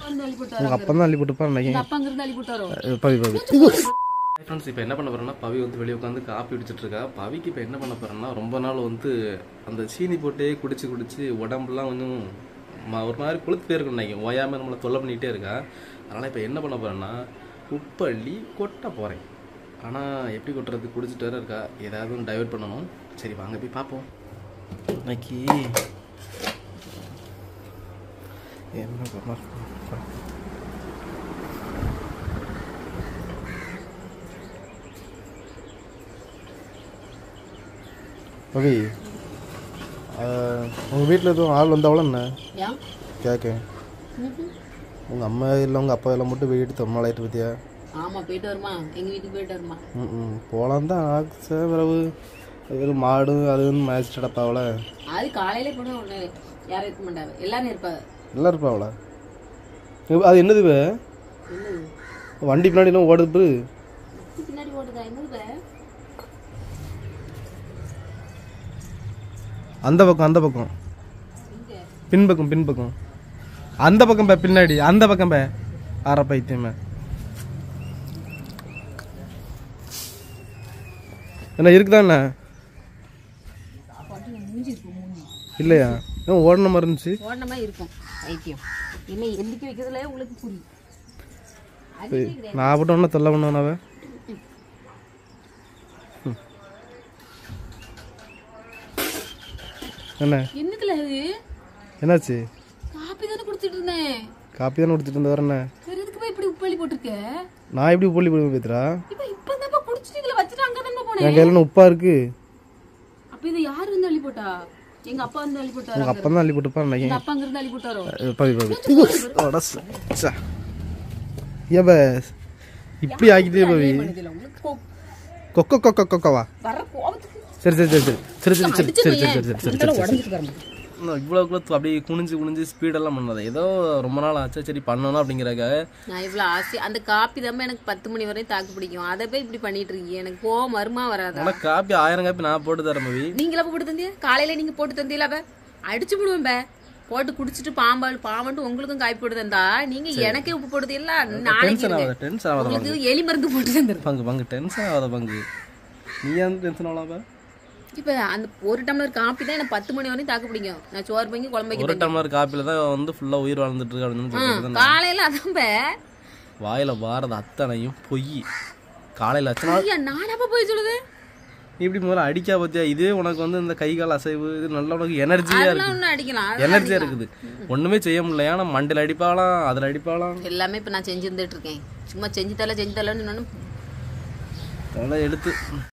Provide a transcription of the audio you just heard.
இருந்து அள்ளி போட்டு உங்கள் அப்பா தான் அள்ளி போட்டுப்பான்னு நினைக்கிறேன் அப்பா அங்க இருந்து அள்ளி போட்டாரோ பவி பவி ஃப்ரெண்ட்ஸ் இப்போ என்ன பண்ண போறேன்னா பவி வந்து வெளியே உட்காந்து காப்பி குடிச்சிட்டு இருக்கா பவிக்கு இப்போ என்ன பண்ண போறேன்னா ரொம்ப நாள் வந்து அந்த சீனி போட்டே குடிச்சு குடிச்சு உடம்புலாம் கொஞ்சம் ம- ஒரு மாதிரி கொளுத்து போயிருக்கும் நினைக்கும் ஓயாமல் நம்மளை தொல்லை பண்ணிகிட்டே இருக்கா அதனால் இப்போ என்ன பண்ண போறேன்னா உப்பு அள்ளி கொட்ட போகிறேன் ஆனால் எப்படி கொட்டுறது குடிச்சிட்டு வேற இருக்கா ஏதாவது டைவர்ட் பண்ணணும் சரி வாங்க போய் பார்ப்போம் இன்னைக்கு என்ன பண்ண பவி உங்கள் வீட்டில் எதுவும் ஆள் வந்தவள என்ன ஏன் கேட்க உங்கள் அம்மா இல்லை உங்கள் அப்பா எல்லாம் மட்டும் வீட்டு தொம்மாளாயிட்டு பற்றியா ஆமா போயிட்டு வருமா எங்க வீட்டுக்கு போயிட்டு வருமா ம் ம் போகலாம் தான் ஆச்சு பிறகு வெறும் மாடு அதுன்னு மேய்ச்சிட்டு அடப்பாவல அது காலையில கூட ஒண்ணு யாரும் இருக்க மாட்டாங்க எல்லாரும் இருப்பாங்க எல்லாம் இருப்பாவல அது என்னது இப்போ என்னது வண்டி பின்னாடி எல்லாம் ஓடுது பாரு. பின்னாடி ஓடுதா என்னது பே? அந்த பக்கம் அந்த பக்கம் எங்க பின்பக்கம் பின்பக்கம் அந்த பக்கம் பே பின்னாடி அந்த பக்கம் பே ஆற பைத்தியமே என்ன இருக்குதா என்ன பாட்டு மூஞ்சி இருக்கும் மூஞ்சி இல்லையா ஏன் ஓடன மாதிரி இருந்துச்சு ஓடின மாதிரி இருக்கும் வைத்தியம் என்ன எந்திக்க வைக்கிறதுல உங்களுக்கு புரியும் நான் மட்டும் ஒன்றும் தொல்லை பண்ணுவேன் என்ன என்னதுல அது என்னாச்சு காப்பி தானே குடுத்துட்டு இருந்தேன் காப்பி தானே குடிச்சிட்டு இருந்த என்ன வேற எதுக்கு போய் இப்படி உப்பள்ளி போட்டிருக்க நான் எப்படி போலி போய் பேத்துறா இப்ப இப்ப தான் குடிச்சிட்டு இதுல வச்சுட்டு அங்க தான் போனேன் என் கையில உப்பா இருக்கு அப்ப இதை யார் வந்து அள்ளி போட்டா எங்க அப்பா வந்து அள்ளி போட்டாரா உங்க அப்பா தான் அள்ளி போட்டுப்பான்னு நினைக்கிறேன் எங்க அப்பா அங்க இருந்து அள்ளி போட்டாரோ பவி பவி அட ச- ச. ஏன் பே இப்படி ஆக்கிட்டே பவி பண்ணுதுல உங்களுக்கு கோ- கொக்கோ கொக்கோ கொக்கோவா வர கோபத்துக்கு சரி சரி சரி சரி சரி சரி சரி சரி சரி சரி சரி சரி சரி உடஞ்சிட்டு பாருங்க இவ்வளோ இவ்வளோ அப்படியே குனிஞ்சு குனிஞ்சு ஸ்பீடெல்லாம் பண்ணாத ஏதோ ரொம்ப நாள் ஆச்சு சரி பண்ணணும் அப்படிங்கிறக்காக நான் இவ்வளவு ஆசை அந்த காப்பி தான் எனக்கு பத்து மணி வரையும் தாக்கு பிடிக்கும் அதை போய் இப்படி பண்ணிட்டு இருக்கீங்க எனக்கு கோவம் வருமா வராதா ஆனால் காப்பி ஆயிரம் காப்பி நான் போட்டு தரேன் பவி நீங்களா போட்டு தந்தியா காலையில நீங்க போட்டு தந்தீங்களா பே அடிச்சு விடுவேன் பே போட்டு குடிச்சிட்டு பாம்பால் பாவன்ட்டு உங்களுக்கும் காப்பி போட்டு தந்தா நீங்க எனக்கே உப்பு போடுது இல்ல நாளைக்கு டென்ஷன் ஆகாத டென்ஷன் ஆகாத பங்கு உங்களுக்கு எலி மருந்து போட்டு தந்துரு பங்கு பங்கு டென்ஷன் ஆகாத பங்கு நீ ஏன் டென்ஷன் ஆகலாம் இப்ப அந்த ஒரு டம்ளர் காப்பி தான் எனக்கு பத்து மணி வரையும் தாக்கு பிடிக்கும் நான் சோறு பங்கி குழம்பு வைக்க ஒரு டம்ளர் காப்பில தான் வந்து ஃபுல்லாக உயிர் வாழ்ந்துட்டு இருக்கு அப்படின்னு சொல்லிட்டு தான் காலையில அதான் பே வாயில வாரது அத்தனையும் பொய் காலையில் அச்சனா ஐயா நான் அப்ப போய் சொல்லுது நீ இப்படி முதல்ல அடிக்கா பத்தியா இதே உனக்கு வந்து இந்த கை கால் அசைவு இது நல்ல உனக்கு எனர்ஜியா அதெல்லாம் இருக்கு ஒண்ணு அடிக்கலாம் அதெல்லாம் எனர்ஜியா இருக்குது ஒண்ணுமே செய்ய முடியல ஏன்னா மண்டையில் அடிப்பாலாம் அதில் அடிப்பாலாம் எல்லாமே இப்ப நான் செஞ்சு இருந்துட்டு இருக்கேன் சும்மா செஞ்சு தரல செஞ்சு தரலன்னு இன்னொன்னு அதெல்லாம் எடுத்து